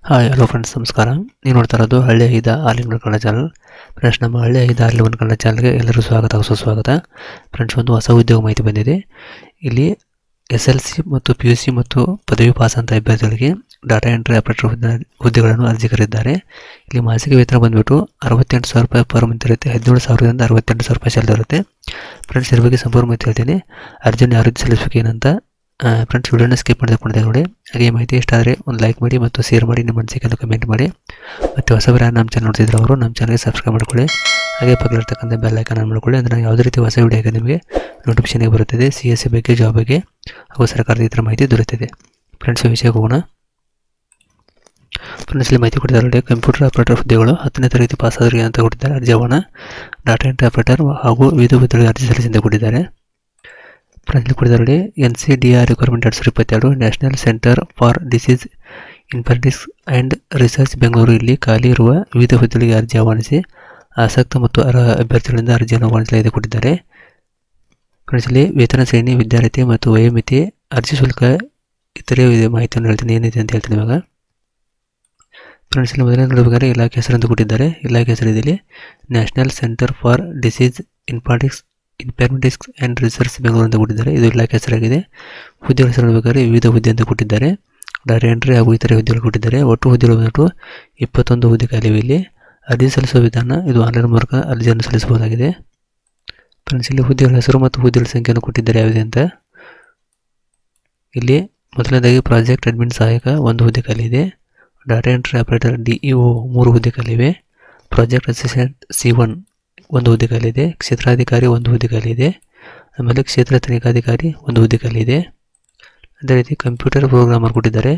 hi hello friends ನಮಸ್ಕಾರ ನೀವು ನೋಡ್ತಾ ಇರೋದು ಹಳ್ಳಿ ಐದ all in Kannada channel friends ನಮ್ಮ ಹಳ್ಳಿ ಐದ ಆಲ್ ಇನ್ ಕನ್ನಡ ಚಾನಲ್ಗೆ ಎಲ್ಲರೂ ಸ್ವಾಗತ ಸುಸ್ವಾಗತ ಫ್ರೆಂಡ್ಸ್ ಒಂದು ಹೊಸ ಉದ್ಯೋಗ ಮಾಹಿತಿ ಬಂದಿದೆ ಇಲ್ಲಿ ಎಸ್ ಎಲ್ ಸಿ ಮತ್ತು ಪಿ ಯು ಸಿ ಮತ್ತು ಪದವಿ ಪಾಸ್ ಅಂತ ಅಭ್ಯರ್ಥಿಗಳಿಗೆ ಡಾಟಾ ಎಂಟ್ರಿ ಆಪರೇಟರ್ ಹುದ್ದೆ ಹುದ್ದೆಗಳನ್ನು ಅರ್ಜಿ ಕರೆದಿದ್ದಾರೆ ಇಲ್ಲಿ ಮಾಸಿಕ ವೇತನ ಬಂದುಬಿಟ್ಟು ಅರವತ್ತೆಂಟು ಸಾವಿರ ರೂಪಾಯಿ ಪರ್ ಮಂತ್ ಇರುತ್ತೆ ಹದಿನೇಳು ಸಾವಿರದಿಂದ ಅರವತ್ತೆಂಟು ಸಾವಿರ ರೂಪಾಯಿ ಸ್ಯಾಲರಿ ಇರುತ್ತೆ ಫ್ರೆಂಡ್ಸ್ ಇದ್ರ ಬಗ್ಗೆ ಸಂಪೂರ್ಣ ಮಾಹಿತಿ ಹೇಳ್ತೀನಿ ಅರ್ಜಿನ ಯಾವ ರೀತಿ ಸಲ್ಲಿಸಬೇಕು ಏನಂತ ಫ್ರೆಂಡ್ಸ್ ವಿಡಿಯೋನ ಸ್ಕಿಪ್ ಮಾಡಿದೆ ನೋಡಿ ಹಾಗೆ ಈ ಮಾಹಿತಿ ಇಷ್ಟ ಆದರೆ ಒಂದು ಲೈಕ್ ಮಾಡಿ ಮತ್ತು ಶೇರ್ ಮಾಡಿ ನಿಮ್ಮ ಅನಿಸಿಕೆಯನ್ನು ಕಮೆಂಟ್ ಮಾಡಿ ಮತ್ತು ಹೊಸಬರ ನಮ್ಮ ಚಾನಲ್ ನೋಡ್ತಿದ್ರೆ ಅವರು ನಮ್ಮ ಚಾನಲ್ಗೆ ಸಬ್ಸ್ಕ್ರೈಬ್ ಮಾಡ್ಕೊಳ್ಳಿ ಹಾಗೆ ಪಕ್ಕದಲ್ಲಿರ್ತಕ್ಕಂಥ ಬೆಲ್ ಐಕನ್ ಆನ್ ಮಾಡ್ಕೊಳ್ಳಿ ಅಂದರೆ ನಾವು ಯಾವುದೇ ರೀತಿ ಹೊಸ ವಿಡಿಯೋ ಆಗಿ ನಿಮಗೆ ನೋಟಿಫಿಕೇಶನ್ ಬರುತ್ತದೆ ಸಿ ಎಸ್ ಸಿ ಬಗ್ಗೆ ಜಾಬ್ ಬಗ್ಗೆ ಹಾಗೂ ಸರ್ಕಾರದ ಇತರ ಮಾಹಿತಿ ದೊರೆಯುತ್ತದೆ ಫ್ರೆಂಡ್ಸ್ ಈ ವಿಷಯಕ್ಕೆ ಹೋಗೋಣ ಫ್ರೆಂಡ್ಸ್ ಇಲ್ಲಿ ಮಾಹಿತಿ ಕೊಟ್ಟಿದ್ದಾರೆ ಕಂಪ್ಯೂಟರ್ ಆಪರೇಟರ್ ಹುದ್ದೆಗಳು ಹತ್ತನೇ ತರಗತಿ ಪಾಸ್ ಆದವರಿಗೆ ಅಂತ ಕೊಟ್ಟಿದ್ದಾರೆ ಅರ್ಜಿ ಆಹ್ವಾನ ಡಾಟಾ ಎಂಟ್ರಿ ಆಪರೇಟರ್ ಹಾಗೂ ವಿವಿಧ ಹುದ್ದೆಗಳಿಗೆ ಅರ್ಜಿ ಸಲ್ಲಿಸಿ ಅಂತ ಕೊಟ್ಟಿದ್ದಾರೆ ಫ್ರೆಂಡ್ಸ್ ಕೊಟ್ಟಿದ್ದಾರೆ N C D R recruitment ಎರಡು ಸಾವಿರದ ಇಪ್ಪತ್ತೆರಡು national centre for disease informatics and research Bengaluru ಇಲ್ಲಿ ಖಾಲಿ ಇರುವ ವಿವಿಧ ಹುದ್ದೆಗಳಿಗೆ ಅರ್ಜಿ ಆಹ್ವಾನಿಸಿ ಆಸಕ್ತ ಮತ್ತು ಅರ್ಹ ಅಭ್ಯರ್ಥಿಗಳಿಂದ ಅರ್ಜಿಯನ್ನು ಆಹ್ವಾನಿಸಲಾಗಿದೆ ಕೊಟ್ಟಿದ್ದಾರೆ ಫ್ರೆಂಡ್ಸ್ ಇಲ್ಲಿ ವೇತನ ಶ್ರೇಣಿ ವಿದ್ಯಾರ್ಥಿ ಮತ್ತು ವಯೋಮಿತಿ ಅರ್ಜಿ ಶುಲ್ಕ ಇತರೆ ಮಾಹಿತಿಯನ್ನು ಹೇಳ್ತೀನಿ ಏನಿದೆ ಅಂತ ಹೇಳ್ತೀನಿ ಇವಾಗ ಫ್ರೆಂಡ್ಸ್ ಇಲ್ಲಿ ಮೊದಲನೇ ನೋಡಬೇಕಾದ್ರೆ ಇಲಾಖೆ ಹೆಸರು ಅಂತ ಕೊಟ್ಟಿದ್ದಾರೆ ಇಲಾಖೆ ಹೆಸರಿದೆ ಇಲ್ಲಿ national centre for disease informatics informatics and research Bengaluru ಅಂತ ಕೊಟ್ಟಿದ್ದಾರೆ ಇದು ಇಲಾಖೆ ಹೆಸರಾಗಿದೆ ಹುದ್ದೆಗಳ ಹೆಸರು ನೋಡಬೇಕಾದ್ರೆ ವಿವಿಧ ಹುದ್ದೆ ಅಂತ ಕೊಟ್ಟಿದ್ದಾರೆ ಡಾಟಾ ಎಂಟ್ರಿ ಹಾಗೂ ಇತರೆ ಹುದ್ದೆಗಳು ಕೊಟ್ಟಿದ್ದಾರೆ ಒಟ್ಟು ಹುದ್ದೆಗಳು ಬಂದ್ಬಿಟ್ಟು ಇಪ್ಪತ್ತೊಂದು ಹುದ್ದೆ ಖಾಲಿವೆ ಇಲ್ಲಿ ಅರ್ಜಿ ಸಲ್ಲಿಸುವ ವಿಧಾನ ಇದು ಆನ್ಲೈನ್ ಮೂಲಕ ಅರ್ಜಿಯನ್ನು ಸಲ್ಲಿಸಬಹುದಾಗಿದೆ ಫ್ರೆಂಡ್ಸ್ ಇಲ್ಲಿ ಹುದ್ದೆಗಳ ಹೆಸರು ಮತ್ತು ಹುದ್ದೆಗಳ ಸಂಖ್ಯೆಯನ್ನು ಕೊಟ್ಟಿದ್ದಾರೆ ಯಾವುದೇ ಅಂತ ಇಲ್ಲಿ ಮೊದಲನೇದಾಗಿ ಪ್ರಾಜೆಕ್ಟ್ ಅಡ್ಮಿನ್ ಸಹಾಯಕ ಒಂದು ಹುದ್ದೆ ಖಾಲಿ ಇದೆ data entry operator D E O ಮೂರು ಹುದ್ದೆ ಖಾಲಿವೆ ಪ್ರಾಜೆಕ್ಟ್ ಅಸಿಸ್ಟೆಂಟ್ ಸಿ ಒನ್ ಒಂದು ಹುದ್ದೆ ಖಾಲಿ ಇದೆ ಕ್ಷೇತ್ರಾಧಿಕಾರಿ ಒಂದು ಹುದ್ದೆ ಖಾಲಿ ಇದೆ ಆಮೇಲೆ ಕ್ಷೇತ್ರ ತನಿಖಾಧಿಕಾರಿ ಒಂದು ಹುದ್ದೆ ಖಾಲಿ ಇದೆ ಅದೇ ರೀತಿ ಕಂಪ್ಯೂಟರ್ ಪ್ರೋಗ್ರಾಮರ್ ಕೊಟ್ಟಿದ್ದಾರೆ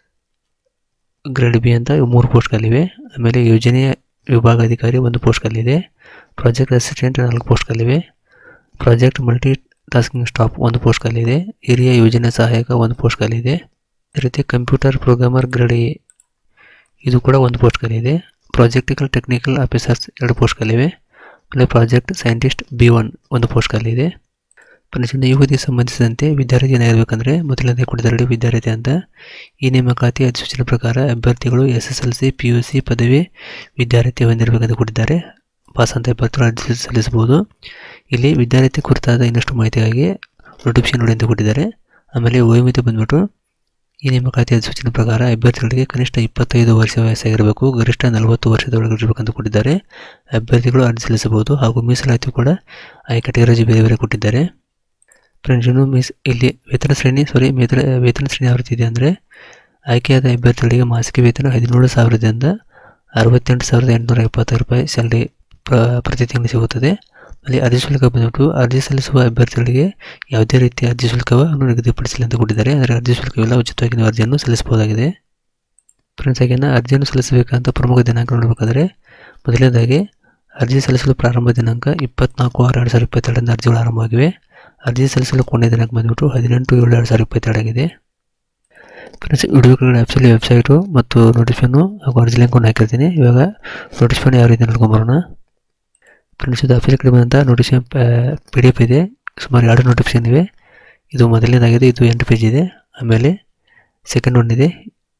ಗ್ರೇಡ್ ಬಿ ಅಂತ ಇವು ಮೂರು ಪೋಸ್ಟ್ ಖಾಲಿವೆ ಆಮೇಲೆ ಯೋಜನೆಯ ವಿಭಾಗಾಧಿಕಾರಿ ಒಂದು ಪೋಸ್ಟ್ ಖಾಲಿದೆ ಪ್ರಾಜೆಕ್ಟ್ ಅಸಿಸ್ಟೆಂಟ್ ನಾಲ್ಕು ಪೋಸ್ಟ್ ಖಾಲಿವೆ ಪ್ರಾಜೆಕ್ಟ್ ಮಲ್ಟಿ ಟಾಸ್ಕಿಂಗ್ ಸ್ಟಾಫ್ ಒಂದು ಪೋಸ್ಟ್ ಖಾಲಿದೆ ಹಿರಿಯ ಯೋಜನೆ ಸಹಾಯಕ ಒಂದು ಪೋಸ್ಟ್ ಖಾಲಿದೆ ಅದೇ ರೀತಿ ಕಂಪ್ಯೂಟರ್ ಪ್ರೋಗ್ರಾಮರ್ ಗ್ರೇಡ್ ಎ ಇದು ಕೂಡ ಒಂದು ಪೋಸ್ಟ್ ಖಾಲಿದೆ ಪ್ರಾಜೆಕ್ಟಿಕಲ್ ಟೆಕ್ನಿಕಲ್ ಆಫೀಸರ್ಸ್ ಎರಡು ಪೋಸ್ಟ್ ಖಾಲಿವೆ ಆಮೇಲೆ ಪ್ರಾಜೆಕ್ಟ್ ಸೈಂಟಿಸ್ಟ್ ಬಿ ಒನ್ ಒಂದು ಪೋಸ್ಟ್ ಖಾಲಿದೆ ಪರೀಕ್ಷೆ ಈ ಹುದ್ದೆಗೆ ಸಂಬಂಧಿಸಿದಂತೆ ವಿದ್ಯಾರ್ಥಿ ಏನಾಗಬೇಕಂದ್ರೆ ಮೊದಲನೇ ಕೊಟ್ಟಿದ್ದಾರೆ ವಿದ್ಯಾರ್ಥಿ ಅಂತ ಈ ನೇಮಕಾತಿ ಅಧಿಸೂಚನೆ ಪ್ರಕಾರ ಅಭ್ಯರ್ಥಿಗಳು S S L C P U C ಪದವಿ ವಿದ್ಯಾರ್ಥಿ ಹೊಂದಿರಬೇಕಂತ ಕೊಟ್ಟಿದ್ದಾರೆ ಪಾಸ್ ಅಂತ ಅಭ್ಯರ್ಥಿಗಳು ಅರ್ಜಿ ಸಲ್ಲಿಸಬಹುದು ಇಲ್ಲಿ ವಿದ್ಯಾರ್ಥಿ ಕುರಿತಾದ ಇನ್ನಷ್ಟು ಮಾಹಿತಿಗಾಗಿ ನೋಟಿಫಿಕೇಶನ್ ನೋಡಿ ಅಂತ ಕೊಟ್ಟಿದ್ದಾರೆ ಆಮೇಲೆ ವಯೋಮಿತಿ ಬಂದ್ಬಿಟ್ಟು ಈ ನೇಮಕಾತಿ ಅಧಿಸೂಚನೆ ಪ್ರಕಾರ ಅಭ್ಯರ್ಥಿಗಳಿಗೆ ಕನಿಷ್ಠ ಇಪ್ಪತ್ತೈದು ವರ್ಷ ವಯಸ್ಸಾಗಿರಬೇಕು ಗರಿಷ್ಠ ನಲವತ್ತು ವರ್ಷದೊಳಗೆ ಇರಬೇಕಂತ ಕೊಟ್ಟಿದ್ದಾರೆ ಅಭ್ಯರ್ಥಿಗಳು ಅರ್ಜಿ ಸಲ್ಲಿಸಬಹುದು ಹಾಗೂ ಮೀಸಲಾತಿ ಕೂಡ ಆಯಾ ಕ್ಯಾಟಗರಿ ಬೇರೆ ಬೇರೆ ಕೊಟ್ಟಿದ್ದಾರೆ ಫ್ರೆಂಡ್ಸ್ ಇನ್ನು ಮೀಸ್ ಇಲ್ಲಿ ವೇತನ ಶ್ರೇಣಿ ಸಾರಿ ವೇತನ ವೇತನ ಶ್ರೇಣಿ ಯಾವ ರೀತಿ ಇದೆ ಅಂದರೆ ಆಯ್ಕೆಯಾದ ಅಭ್ಯರ್ಥಿಗಳಿಗೆ ಮಾಸಿಕ ವೇತನ ಹದಿನೇಳು ಸಾವಿರದಿಂದ ಅರವತ್ತೆಂಟು ಸಾವಿರದ ಎಂಟುನೂರ ಎಪ್ಪತ್ತೈದು ರೂಪಾಯಿ ಸ್ಯಾಲರಿ ಪ್ರ ಪ್ರತಿ ತಿಂಗಳು ಸಿಗುತ್ತದೆ ಅಲ್ಲಿ ಅರ್ಜಿ ಶುಲ್ಕ ಬಂದ್ಬಿಟ್ಟು ಅರ್ಜಿ ಸಲ್ಲಿಸುವ ಅಭ್ಯರ್ಥಿಗಳಿಗೆ ಯಾವುದೇ ರೀತಿಯ ಅರ್ಜಿ ಶುಲ್ಕವನ್ನು ನಿಗದಿಪಡಿಸಿಲ್ಲ ಅಂತ ಕೊಟ್ಟಿದ್ದಾರೆ ಅಂದರೆ ಅರ್ಜಿ ಶುಲ್ಕವಿಲ್ಲ ಉಚಿತವಾಗಿ ನೀವು ಅರ್ಜಿಯನ್ನು ಸಲ್ಲಿಸಬಹುದಾಗಿದೆ ಫ್ರೆಂಡ್ಸ್ ಹಾಗೇನ ಅರ್ಜಿಯನ್ನು ಸಲ್ಲಿಸಬೇಕಂತ ಪ್ರಮುಖ ದಿನಾಂಕ ನೋಡಬೇಕಾದ್ರೆ ಮೊದಲನೇದಾಗಿ ಅರ್ಜಿ ಸಲ್ಲಿಸಲು ಪ್ರಾರಂಭ ದಿನಾಂಕ ಇಪ್ಪತ್ನಾಲ್ಕು ಆರು ಎರಡು ಸಾವಿರದ ಇಪ್ಪತ್ತೆರಡರಿಂದ ಅರ್ಜಿಗಳು ಆರಂಭವಾಗಿವೆ ಅರ್ಜಿ ಸಲ್ಲಿಸಲು ಕೊನೆಯ ದಿನಾಂಕ ಬಂದ್ಬಿಟ್ಟು ಹದಿನೆಂಟು ಏಳು ಎರಡು ಸಾವಿರದ ಇಪ್ಪತ್ತೆರಡಾಗಿದೆ ಫ್ರೆಂಡ್ಸ್ ವಿಡಿಯೋಗಳ ಆ್ಯಪ್ಸಲ್ಲಿ ವೆಬ್ಸೈಟು ಮತ್ತು ನೋಟಿಫಿಕೇನು ಹಾಗೂ ಅರ್ಜಿ ಲಿಂಕನ್ನು ಹಾಕಿರ್ತೀನಿ ಇವಾಗ ನೋಟಿಫಿಕೇನ್ ಯಾವ ರೀತಿ ನೋಡ್ಕೊಂಬರೋಣ ಫ್ರೆಂಡ್ಸ್ ಇದು ಅಫಿಲ್ ಕಡಿಮೆ ಅಂತ ನೋಟಿಫಿಕೇನ್ ಪಿ ಡಿ ಎಫ್ ಇದೆ ಸುಮಾರು ಎರಡು ನೋಟಿಫಿಕೇನ್ ಇವೆ ಇದು ಮೊದಲನೇದಾಗಿದೆ ಇದು ಎಂಟು ಪೇಜ್ ಇದೆ ಆಮೇಲೆ ಸೆಕೆಂಡ್ ಒನ್ ಇದೆ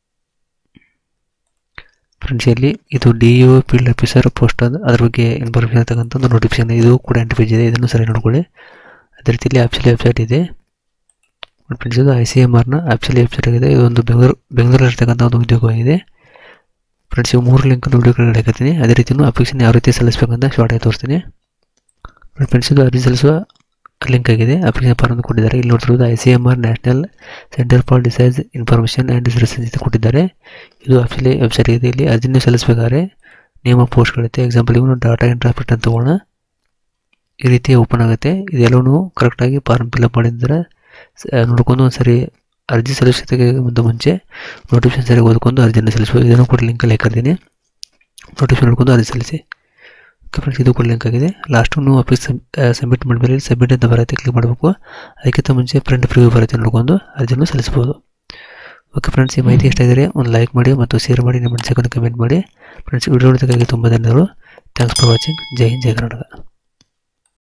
ಫ್ರೆಂಡ್ಸ್ ಇಲ್ಲಿ ಇದು D U field officer post ಅದು ಅದ್ರ ಬಗ್ಗೆ ಇನ್ಫಾರ್ಮೇಷನ್ ಇರ್ತಕ್ಕಂಥ ಒಂದು ನೋಟಿಫಿಕೇನ್ ಇದು ಕೂಡ ಎಂಟು ಪೇಜ್ ಇದೆ ಇದನ್ನು ಸರಿ ನೋಡ್ಕೊಳ್ಳಿ ಅದೇ ರೀತಿ ಇಲ್ಲಿ ಆ್ಯಪ್ಸಲ್ಲಿ ವೆಬ್ಸೈಟ್ ಇದೆ ಫ್ರೆಂಡ್ಸ್ ಇದು ಐ ಸಿ ಎಮ್ ಆರ್ನ ಆ್ಯಪ್ಸಲ್ಲಿ ವೆಬ್ಸೈಟ್ ಆಗಿದೆ ಇದು ಒಂದು ಬೆಂಗಳೂರು ಬೆಂಗಳೂರಲ್ಲಿ ಇರ್ತಕ್ಕಂಥ ಒಂದು ಉದ್ಯೋಗವಾಗಿದೆ ಫ್ರೆಂಡ್ಸ್ ಇವು ಮೂರು ಲಿಂಕ್ ವಿಡಿಯೋಗಳು ಹಾಕಿರ್ತೀನಿ ಅದೇ ರೀತಿ ಅಪ್ಲಿಕೇಶನ್ ಯಾವ ರೀತಿ ಸಲ್ಲಿಸಬೇಕಂತ ಶಾರ್ಟ್ ಆಗಿ ತೋರಿಸ್ತೀನಿ ಫ್ರೆಂಡ್ಸ್ ಇದು ಅರ್ಜಿ ಸಲ್ಲಿಸುವ ಲಿಂಕ್ ಆಗಿದೆ ಅಪ್ಲಿಕೇಶನ್ ಫಾರ್ಮ್ ಅಂತ ಕೊಟ್ಟಿದ್ದಾರೆ ಇಲ್ಲಿ ನೋಡ್ತಿರೋದು I C M R national centre for disease information and research ಅಂತ ಕೊಟ್ಟಿದ್ದಾರೆ ಇದು ಆ್ಯಕ್ಚುಲಿ ವೆಬ್ಸೈಟ್ ಇದೆ ಇಲ್ಲಿ ಅರ್ಜಿನ ಸಲ್ಲಿಸಬೇಕಾದ್ರೆ ನೇಮ ಪೋಸ್ಟ್ಗಳಿರುತ್ತೆ ಎಕ್ಸಾಂಪಲ್ ಇವನು ಡಾಟಾ ಎಂಟ್ರಾಫಿಟ್ ಅಂತ ತಗೋಣ ಈ ರೀತಿ ಓಪನ್ ಆಗುತ್ತೆ ಇದೆಲ್ಲವೂ ಕರೆಕ್ಟಾಗಿ ಫಾರ್ಮ್ ಫಿಲಪ್ ಮಾಡಿದ್ರೆ ನೋಡ್ಕೊಂಡು ಒಂದು ಸರಿ ಅರ್ಜಿ ಸಲ್ಲಿಸೋದಕ್ಕೆ ಮುಂದೆ ಮುಂಚೆ ನೋಟಿಫಿಕೇಶನ್ ಸರಿ ಓದ್ಕೊಂಡು ಅರ್ಜಿಯನ್ನು ಸಲ್ಲಿಸಬಹುದು ಇದನ್ನು ಕೂಡ ಲಿಂಕಲ್ಲಿ ಹಾಕಿರ್ತೀನಿ ನೋಟಿಫಿಕೇಶನ್ ನೋಡ್ಕೊಂಡು ಅರ್ಜಿ ಸಲ್ಲಿಸಿ ಓಕೆ ಫ್ರೆಂಡ್ಸ್ ಇದು ಕೂಡ ಲಿಂಕ್ ಆಗಿದೆ ಲಾಸ್ಟು ನೀವು ಆಫೀಸ್ ಸಬ್ಮಿಟ್ ಮಾಡಿದ್ಮೇಲೆ ಸಬ್ಮಿಟ್ ಅಂತ ಬರುತ್ತೆ ಕ್ಲಿಕ್ ಮಾಡಬೇಕು ಅದಕ್ಕಿಂತ ಮುಂಚೆ ಪ್ರಿಂಟ್ ಪ್ರಿವ್ಯೂ ಬರುತ್ತೆ ನೋಡ್ಕೊಂಡು ಅರ್ಜಿಯನ್ನು ಸಲ್ಲಿಸ್ಬೋದು ಓಕೆ ಫ್ರೆಂಡ್ಸ್ ಈ ಮಾಹಿತಿ ಇಷ್ಟ ಇದ್ದರೆ ಒಂದು ಲೈಕ್ ಮಾಡಿ ಮತ್ತು ಶೇರ್ ಮಾಡಿ ನಿಮ್ಮ ಅನಿಸಿಕೆಯನ್ನು ಕಮೆಂಟ್ ಮಾಡಿ ಫ್ರೆಂಡ್ಸ್ ವಿಡಿಯೋ ನೋಡೋದಕ್ಕಾಗಿ ತುಂಬ ಧನ್ಯವಾದಗಳು ಥ್ಯಾಂಕ್ಸ್ ಫಾರ್ ವಾಚಿಂಗ್ ಜೈ ಹಿಂದ್ ಜೈ ಕರ್ನಾಟಕ